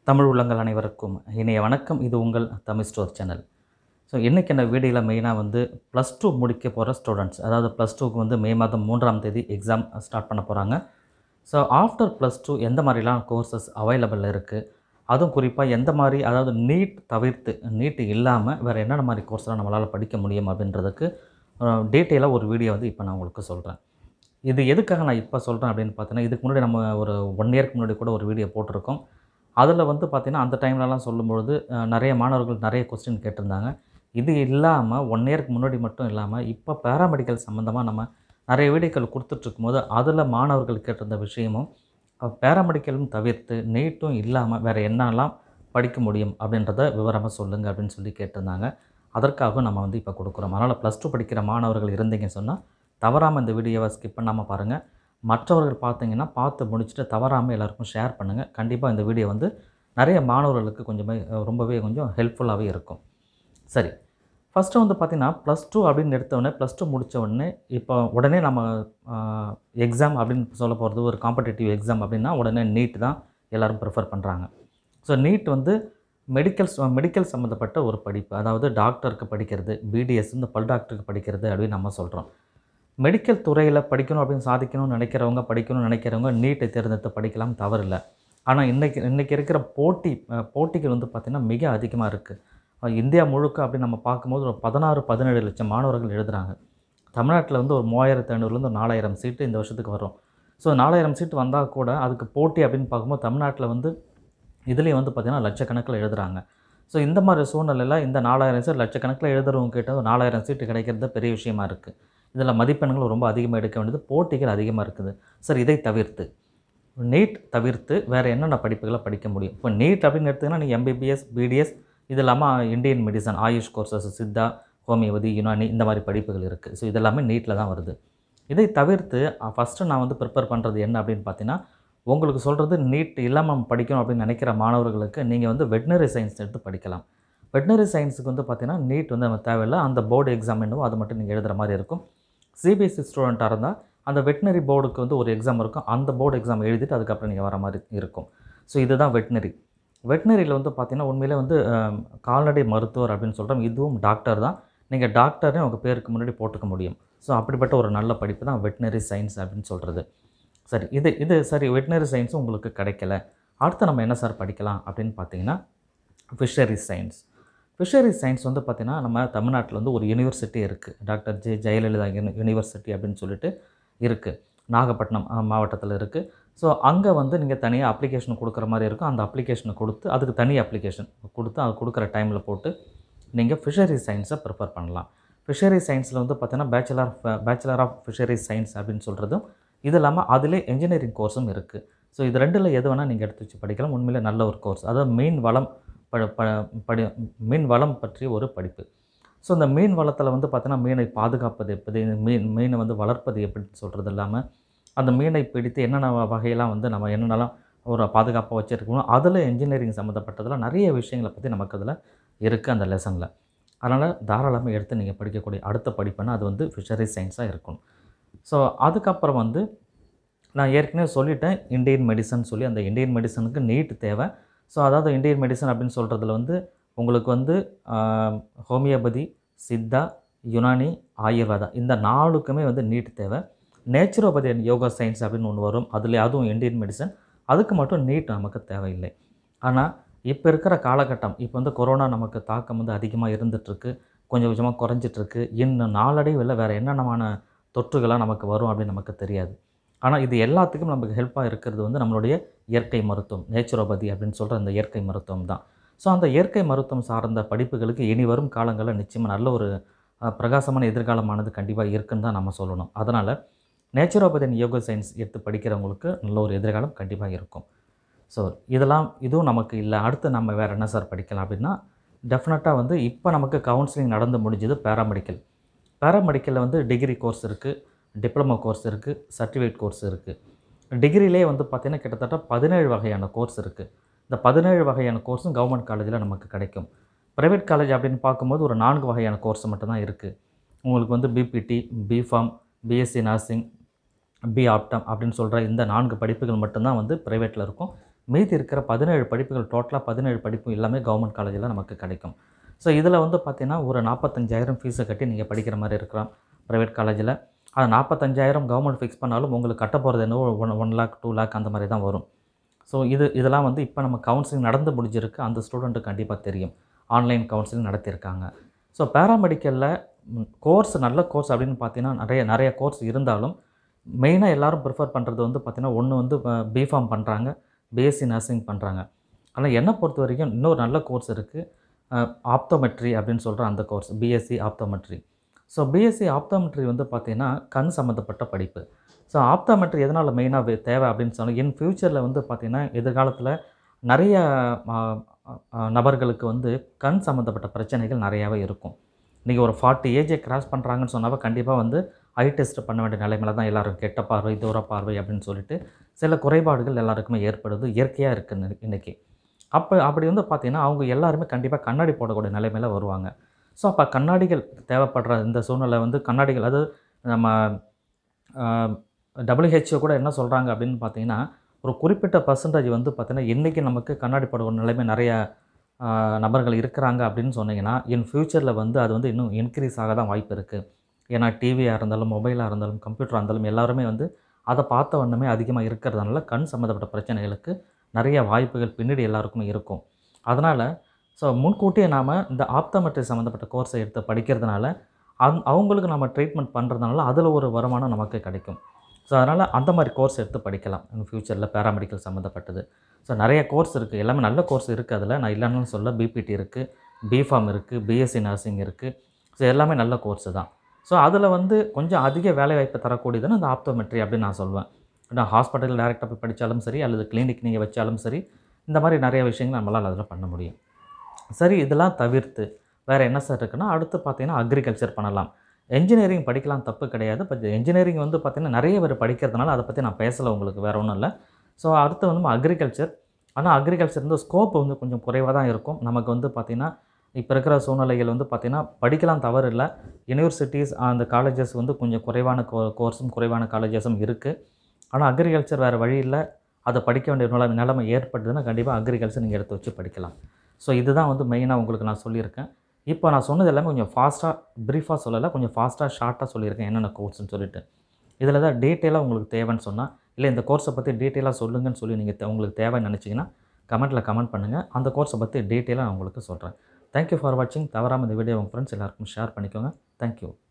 தமிழ் உள்ளங்கள் அனைவருக்கும் இணைய வணக்கம் இது உங்கள் தமிழ் ஸ்டோர் சேனல் ஸோ இன்றைக்கி இந்த வீடியோவில் மெயினாக வந்து ப்ளஸ் டூ முடிக்க போகிற ஸ்டூடெண்ட்ஸ் அதாவது ப்ளஸ் டூக்கு வந்து மே மாதம் மூன்றாம் தேதி எக்ஸாம் ஸ்டார்ட் பண்ண போகிறாங்க ஸோ ஆஃப்டர் ப்ளஸ் டூ எந்த மாதிரிலாம் கோர்சஸ் அவைலபிள் இருக்குது அதுவும் குறிப்பாக எந்த மாதிரி அதாவது நீட் தவிர்த்து நீட் இல்லாமல் வேறு என்னென்ன மாதிரி கோர்ஸ்லாம் நம்மளால் படிக்க முடியும் அப்படின்றதுக்கு டீட்டெயிலாக ஒரு வீடியோ வந்து இப்போ நான் உங்களுக்கு சொல்கிறேன் இது எதுக்காக நான் இப்போ சொல்கிறேன் அப்படின்னு பார்த்தீங்கன்னா இதுக்கு முன்னாடி நம்ம ஒரு ஒன் இயர்க்கு முன்னாடி கூட ஒரு வீடியோ போட்டிருக்கோம் அதில் வந்து பார்த்திங்கன்னா அந்த டைம்லலாம் சொல்லும்பொழுது அஹ், நிறைய மாணவர்கள் நிறைய கொஸ்டின் கேட்டிருந்தாங்க இது இல்லாமல் ஒன் இயர்க்கு முன்னாடி மட்டும் இல்லாமல் இப்போ பேராமெடிக்கல் சம்மந்தமாக நம்ம நிறைய வீடியோக்கள் கொடுத்துட்ருக்கும்போது அதில் மாணவர்கள் கேட்டிருந்த விஷயமும் பேராமெடிக்கலும் தவிர்த்து நீட்டும் இல்லாமல் வேறு என்னெல்லாம் படிக்க முடியும் அப்படின்றத விவரமாக சொல்லுங்கள் அப்படின்னு சொல்லி கேட்டிருந்தாங்க அதற்காக நம்ம வந்து இப்போ கொடுக்குறோம் அதனால் ப்ளஸ் டூ படிக்கிற மாணவர்கள் இருந்தீங்கன்னு சொன்னால் தவறாமல் இந்த வீடியோவை ஸ்கிப் பண்ணாமல் பாருங்கள் மற்றவர்கள் பார்த்தீங்கன்னா பார்த்து முடிச்சுட்டு தவறாமல் எல்லாருக்கும் ஷேர் பண்ணுங்கள் கண்டிப்பாக இந்த வீடியோ வந்து நிறைய மாணவர்களுக்கு கொஞ்சமே அஹ், ரொம்பவே கொஞ்சம் ஹெல்ப்ஃபுல்லாகவே இருக்கும் சரி ஃபஸ்ட்டு வந்து பார்த்திங்கன்னா ப்ளஸ் டூ அப்படின்னு எடுத்த உடனே ப்ளஸ் டூ முடித்த உடனே இப்போ உடனே நம்ம எக்ஸாம் அப்படின்னு சொல்ல போகிறது ஒரு காம்படிட்டிவ் எக்ஸாம் அப்படின்னா உடனே நீட் தான் எல்லோரும் ப்ரிஃபர் பண்ணுறாங்க ஸோ நீட் வந்து மெடிக்கல் மெடிக்கல் சம்மந்தப்பட்ட ஒரு படிப்பு அதாவது டாக்டருக்கு படிக்கிறது பிடிஎஸ் இந்த பல் டாக்டருக்கு படிக்கிறது அப்படின்னு நம்ம சொல்கிறோம் மெடிக்கல் துறையில் படிக்கணும் அப்படின்னு சாதிக்கணும்னு நினைக்கிறவங்க படிக்கணும்னு நினைக்கிறவங்க நீட்டை தேர்ந்தெடுத்து படிக்கலாம் தவறில்லை ஆனால் இன்றைக்கி இன்றைக்கி இருக்கிற போட்டி அஹ், போட்டிகள் வந்து பார்த்திங்கன்னா மிக அதிகமாக இருக்குது இந்தியா முழுக்க அப்படின்னு நம்ம பார்க்கும்போது ஒரு பதினாறு பதினேழு லட்சம் மாணவர்கள் எழுதுகிறாங்க தமிழ்நாட்டில் வந்து ஒரு மூவாயிரத்து ஐநூறுலேருந்து ஒரு நாலாயிரம் சீட்டு இந்த வருஷத்துக்கு வரும் ஸோ நாலாயிரம் சீட்டு வந்தால் கூட அதுக்கு போட்டி அப்படின்னு பார்க்கும்போது தமிழ்நாட்டில் வந்து இதுலேயும் வந்து பார்த்திங்கன்னா லட்சக்கணக்கில் எழுதுகிறாங்க ஸோ இந்த மாதிரி சூழ்நிலையில் இந்த நாலாயிரம் சீட் லட்சக்கணக்கில் எழுதுறவங்க கிட்ட ஒரு நாலாயிரம் சீட்டு கிடைக்கிறது பெரிய விஷயமா இருக்குது இதில் மதிப்பெண்கள் ரொம்ப அதிகமாக எடுக்க வேண்டியது போட்டிகள் அதிகமாக இருக்குது சார் இதை தவிர்த்து நீட் தவிர்த்து வேறு என்னென்ன படிப்புகளை படிக்க முடியும் இப்போ நீட் அப்படின்னு எடுத்திங்கன்னா நீங்கள் எம்பிபிஎஸ் பிடிஎஸ் இது இல்லாமல் Indian medicine AYUSH courses Siddha homeopathy Unani இந்த மாதிரி படிப்புகள் இருக்குது ஸோ இதெல்லாமே நீட்டில் தான் வருது இதை தவிர்த்து ஃபஸ்ட்டு நான் வந்து ப்ரிப்பேர் பண்ணுறது என்ன அப்படின்னு பார்த்தீங்கன்னா உங்களுக்கு சொல்கிறது நீட் இல்லாமல் நம்ம படிக்கணும் அப்படின்னு நினைக்கிற மாணவர்களுக்கு நீங்கள் வந்து வெட்டினரி சயின்ஸ் எடுத்து படிக்கலாம் வெட்டினரி சயின்ஸுக்கு வந்து பார்த்தீங்கன்னா நீட் வந்து நம்ம தேவையில்லை அந்த போர்டு எக்ஸாம் என்னவோ அது மட்டும் நீங்கள் எழுதுகிற மாதிரி இருக்கும் சிபிஎஸ்சி ஸ்டூடெண்ட்டாக இருந்தால் அந்த வெட்டினரி போர்டுக்கு வந்து ஒரு எக்ஸாம் இருக்கும் அந்த போர்டு எக்ஸாம் எழுதிட்டு அதுக்கப்புறம் நீங்கள் வர மாதிரி இருக்கும் ஸோ இதுதான் வெட்டினரி வெட்டினரியில் வந்து பார்த்தீங்கன்னா உண்மையிலே வந்து அஹ், கால்நடை மருத்துவர் அப்படின்னு சொல்கிறோம் இதுவும் டாக்டர் தான் நீங்கள் டாக்டர்னே உங்கள் பேருக்கு முன்னாடி போட்டுக்க முடியும் ஸோ அப்படிப்பட்ட ஒரு நல்ல படிப்பு தான் வெட்டினரி சயின்ஸ் அப்படின்னு சொல்கிறது சரி இது இது சரி வெட்டினரி சயின்ஸும் உங்களுக்கு கிடைக்கல அடுத்து நம்ம என்ன சார் படிக்கலாம் அப்படின்னு பார்த்தீங்கன்னா ஃபிஷரி சயின்ஸ் ஃபிஷரி சயின்ஸ் வந்து பார்த்திங்கன்னா நம்ம தமிழ்நாட்டில் வந்து ஒரு யூனிவர்சிட்டி இருக்குது doctor J Jayalalithaa uni university அப்படின்னு சொல்லிட்டு இருக்குது நாகப்பட்டினம் அஹ், மாவட்டத்தில் இருக்குது ஸோ அங்கே வந்து நீங்கள் தனியாக அப்ளிகேஷன் கொடுக்குற மாதிரி இருக்கும் அந்த அப்ளிகேஷனை கொடுத்து அதுக்கு தனி அப்ளிகேஷன் கொடுத்து அது கொடுக்குற டைமில் போட்டு நீங்கள் ஃபிஷரி சயின்ஸை ப்ரிப்பேர் பண்ணலாம் ஃபிஷரி சயின்ஸில் வந்து பார்த்தீங்கன்னா bachelor bachelor of fishery science அப்படின்னு சொல்கிறதும் இது இல்லாமல் அதிலே இன்ஜினியரிங் கோர்ஸும் இருக்குது ஸோ இது ரெண்டில் எது வேணால் நீங்கள் எடுத்து வச்சு படிக்கலாம் உண்மையிலே நல்ல ஒரு கோர்ஸ் அதாவது மீன் வளம் ப ப படி மீன் வளம் பற்றிய ஒரு படிப்பு ஸோ இந்த மீன் வளத்தில் வந்து பார்த்தீங்கன்னா மீனை பாதுகாப்பது எப்படி மீன் மீனை வந்து வளர்ப்பது எப்படின்னு சொல்கிறது இல்லாமல் அந்த மீனை பிடித்து என்னென்ன வ- வகையெல்லாம் வந்து நம்ம என்னென்னலாம் ஒரு பாதுகாப்பாக வச்சுருக்கணும் அதில் இன்ஜினியரிங் சம்மந்தப்பட்டதில் நிறைய விஷயங்களை பற்றி நமக்கு அதில் இருக்குது அந்த லெசனில் அதனால் தாராளமாக எடுத்து நீங்கள் படிக்கக்கூடிய அடுத்த படிப்புனா அது வந்து ஃபிஷரி சயின்ஸாக இருக்கும் ஸோ அதுக்கப்புறம் வந்து நான் ஏற்கனவே சொல்லிட்டேன் இந்தியன் மெடிசன் சொல்லி அந்த இந்தியன் மெடிசனுக்கு நீட் தேவை ஸோ அதாவது இந்தியன் மெடிசன் அப்படின்னு சொல்கிறதுல வந்து உங்களுக்கு வந்து ஆஹ், ஹோமியோபதி சித்தா யுனானி ஆயுர்வேதா இந்த நாலுக்குமே வந்து நீட் தேவை நேச்சுரோபதி அண்ட் யோகா சயின்ஸ் அப்படின்னு ஒன்று வரும் அதில் அதுவும் இந்தியன் மெடிசன் அதுக்கு மட்டும் நீட் நமக்கு தேவையில்லை ஆனால் இப்போ இருக்கிற காலகட்டம் இப்போ வந்து கொரோனா நமக்கு தாக்கம் வந்து அதிகமாக இருந்துகிட்ருக்கு கொஞ்சம் கொஞ்சமாக குறைஞ்சிட்ருக்கு இன்னும் நாளடைவில் வேறு என்னென்னமான தொற்றுகளாக நமக்கு வரும் அப்படின்னு நமக்கு தெரியாது ஆனால் இது எல்லாத்துக்கும் நமக்கு ஹெல்ப்பாக இருக்கிறது வந்து நம்மளுடைய இயற்கை மருத்துவம் நேச்சுரோபதி அப்படின்னு சொல்கிற அந்த இயற்கை மருத்துவம் தான் ஸோ அந்த இயற்கை மருத்துவம் சார்ந்த படிப்புகளுக்கு இனி வரும் காலங்களில் நிச்சயமாக நல்ல ஒரு அஹ், பிரகாசமான எதிர்காலமானது கண்டிப்பாக இருக்குன்னு தான் நம்ம சொல்லணும் அதனால் நேச்சுரோபதி அண்ட் யோகா சயின்ஸ் எடுத்து படிக்கிறவங்களுக்கு நல்ல ஒரு எதிர்காலம் கண்டிப்பாக இருக்கும் ஸோ இதெல்லாம் இதுவும் நமக்கு இல்லை அடுத்து நம்ம வேறு என்ன சார் படிக்கலாம் அப்படின்னா டெஃபினட்டாக வந்து இப்போ நமக்கு கவுன்சிலிங் நடந்து முடிஞ்சது பேராமெடிக்கல் பேராமெடிக்கலில் வந்து டிகிரி கோர்ஸ் இருக்குது டிப்ளமோ கோர்ஸ் இருக்குது சர்டிஃபிகேட் கோர்ஸ் இருக்குது டிகிரிலே வந்து பார்த்திங்கன்னா கிட்டத்தட்ட பதினேழு வகையான கோர்ஸ் இருக்குது இந்த பதினேழு வகையான கோர்ஸும் கவர்மெண்ட் காலேஜில் நமக்கு கிடைக்கும் ப்ரைவேட் காலேஜ் அப்படின்னு பார்க்கும்போது ஒரு நான்கு வகையான கோர்ஸ் மட்டும்தான் இருக்குது உங்களுக்கு வந்து BPT B Pharm BSc nursing B optom அப்படின்னு சொல்கிற இந்த நான்கு படிப்புகள் மட்டும்தான் வந்து ப்ரைவேட்டில் இருக்கும் மீதி இருக்கிற பதினேழு படிப்புகள் டோட்டலாக பதினேழு படிப்பு எல்லாமே கவர்மெண்ட் காலேஜில் நமக்கு கிடைக்கும் ஸோ இதில் வந்து பார்த்திங்கன்னா ஒரு நாற்பத்தஞ்சாயிரம் ஃபீஸை கட்டி நீங்கள் படிக்கிற மாதிரி இருக்கலாம் ப்ரைவேட் காலேஜில் அது நாற்பத்தஞ்சாயிரம் கவர்மெண்ட் ஃபிக்ஸ் பண்ணாலும் உங்களுக்கு கட்ட போகிறது என்ன one one lakh two lakh அந்த மாதிரி தான் வரும் ஸோ இது இதெல்லாம் வந்து இப்போ நம்ம கவுன்சிலிங் நடந்து முடிஞ்சிருக்கு அந்த ஸ்டூடெண்ட்டுக்கு கண்டிப்பாக தெரியும் ஆன்லைன் கவுன்சிலிங் நடத்தியிருக்காங்க ஸோ பேராமெடிக்கலில் கோர்ஸ் நல்ல கோர்ஸ் அப்படின்னு பார்த்தீங்கன்னா நிறைய நிறைய கோர்ஸ் இருந்தாலும் மெயினாக எல்லாரும் ப்ரிஃபர் பண்ணுறது வந்து பார்த்திங்கன்னா ஒன்று வந்து பிஃபார்ம் பண்ணுறாங்க பிஎஸ்சி நர்சிங் பண்ணுறாங்க ஆனால் என்னை பொறுத்த வரைக்கும் இன்னொரு நல்ல கோர்ஸ் இருக்குது ஆப்தோமெட்ரி அப்படின்னு சொல்கிற அந்த course BSc optometry so BSc optometry வந்து பார்த்திங்கன்னா கண் சம்மந்தப்பட்ட படிப்பு ஸோ ஆப்தோமெட்ரி எதனால் மெயினாக தேவை அப்படின்னு சொன்னால் இன் ஃப்யூச்சரில் வந்து பார்த்திங்கன்னா எதிர்காலத்தில் நிறைய ஆ, ஆ, நபர்களுக்கு வந்து கண் சம்மந்தப்பட்ட பிரச்சனைகள் நிறையாவே இருக்கும் நீங்கள் ஒரு ஃபார்ட்டி ஏஜை கிராஸ் பண்ணுறாங்கன்னு சொன்னாவே கண்டிப்பாக வந்து ஐ டெஸ்ட் பண்ண வேண்டிய நிலைமையில தான் எல்லாரும் கெட்ட பார்வை தூர பார்வை அப்படின்னு சொல்லிட்டு சில குறைபாடுகள் எல்லாருக்குமே ஏற்படுது இயற்கையாக இருக்குது இன்றைக்கி அப்போ அப்படி வந்து பார்த்திங்கன்னா அவங்க எல்லாருமே கண்டிப்பாக கண்ணாடி போடக்கூடிய நிலைமையில வருவாங்க ஸோ அப்போ கண்ணாடிகள் தேவைப்படுற இந்த சூழ்நிலை வந்து கண்ணாடிகள் அதாவது நம்ம டபிள்யூஹெச்ஓ கூட என்ன சொல்கிறாங்க அப்படின்னு பார்த்தீங்கன்னா ஒரு குறிப்பிட்ட பர்சன்டேஜ் வந்து பார்த்தீங்கன்னா இன்றைக்கி நமக்கு கண்ணாடி போடக்கூடிய நிலைமை நிறைய ஆ, நபர்கள் இருக்கிறாங்க அப்படின்னு சொன்னீங்கன்னா இன் ஃப்யூச்சரில் வந்து அது வந்து இன்னும் இன்க்ரீஸ் ஆக தான் வாய்ப்பு இருக்குது ஏன்னா டிவியாக இருந்தாலும் மொபைலாக இருந்தாலும் கம்ப்யூட்டராக இருந்தாலும் எல்லாருமே வந்து அதை பார்த்த வண்ணமே அதிகமாக இருக்கிறதுனால கண் சம்மந்தப்பட்ட பிரச்சனைகளுக்கு நிறைய வாய்ப்புகள் பின்னாடி எல்லாருக்குமே இருக்கும் அதனால் ஸோ முன்கூட்டியே நாம் இந்த ஆப்தமெட்ரி சம்மந்தப்பட்ட கோர்ஸை எடுத்து படிக்கிறதுனால அந் அவங்களுக்கு நம்ம ட்ரீட்மெண்ட் பண்ணுறதுனால அதில் ஒரு வருமானம் நமக்கு கிடைக்கும் ஸோ அதனால் அந்த மாதிரி கோர்ஸ் எடுத்து படிக்கலாம் இன் ஃப்யூச்சரில் பேராமெடிக்கல் சம்மந்தப்பட்டது ஸோ நிறைய கோர்ஸ் இருக்குது எல்லாமே நல்ல கோர்ஸ் இருக்குது அதில் நான் இல்லைன்னு சொல்ல பிபிடி இருக்குது பிஃபார்ம் இருக்குது பிஎஸ்சி நர்சிங் இருக்குது ஸோ எல்லாமே நல்ல கோர்ஸு தான் ஸோ அதில் வந்து கொஞ்சம் அதிக வேலைவாய்ப்பு தரக்கூடியதுன்னு இந்த ஆப்தோமெட்ரி அப்படின்னு நான் சொல்லுவேன் நான் ஹாஸ்பிட்டல் டேரெக்டாக போய் படித்தாலும் சரி அல்லது கிளினிக் நீங்கள் வச்சாலும் சரி இந்த மாதிரி நிறைய விஷயங்கள் நம்மளால் அதில் பண்ண முடியும் சரி இதெல்லாம் தவிர்த்து வேறு என்ன சார் இருக்குன்னா அடுத்து பார்த்தீங்கன்னா அக்ரிகல்ச்சர் பண்ணலாம் என்ஜினியரிங் படிக்கலாம் தப்பு கிடையாது பட் என்ஜினியரிங் வந்து பார்த்திங்கன்னா நிறைய பேர் படிக்கிறதுனால அதை பற்றி நான் பேசலை உங்களுக்கு வேறு ஒன்றும் இல்லை ஸோ அடுத்து வந்து அக்ரிகல்ச்சர் ஆனால் அக்ரிகல்ச்சர் வந்து ஸ்கோப் வந்து கொஞ்சம் குறைவாக தான் இருக்கும் நமக்கு வந்து பார்த்திங்கன்னா இப்போ இருக்கிற சூழ்நிலைகள் வந்து பார்த்திங்கன்னா படிக்கலாம் தவறு இல்லை யூனிவர்சிட்டிஸ் அந்த காலேஜஸ் வந்து கொஞ்சம் குறைவான கோ கோர்ஸும் குறைவான காலேஜஸும் இருக்குது ஆனால் அக்ரிகல்ச்சர் வேறு வழி இல்லை அதை படிக்க வேண்டிய நிலைமை நிலைமை ஏற்படுதுன்னா கண்டிப்பாக அக்ரிகல்ச்சர் நீங்கள் எடுத்து வச்சு படிக்கலாம் ஸோ இதுதான் வந்து மெயினாக உங்களுக்கு நான் சொல்லியிருக்கேன் இப்போ நான் சொன்னது எல்லாமே கொஞ்சம் ஃபாஸ்ட்டாக ப்ரீஃபாக சொல்லலை கொஞ்சம் ஃபாஸ்ட்டாக ஷார்ட்டாக சொல்லியிருக்கேன் என்னென்ன கோர்ஸ்னு சொல்லிட்டு இதில் தான் டீட்டெயிலாக உங்களுக்கு தேவைன்னு சொன்னால் இல்லை இந்த கோர்ஸை பற்றி டீட்டெயிலாக சொல்லுங்கன்னு சொல்லி நீங்கள் உங்களுக்கு தேவைன்னு நினச்சிங்கன்னா கமெண்ட்டில் கமெண்ட் பண்ணுங்கள் அந்த கோர்ஸை பற்றி டீட்டெயிலாக நான் உங்களுக்கு சொல்கிறேன் தேங்க்யூ ஃபார் வாட்சிங் தவறாமல் இந்த வீடியோ உங்கள் ஃப்ரெண்ட்ஸ் எல்லாருக்கும் ஷேர் பண்ணிக்கோங்க தேங்க்யூ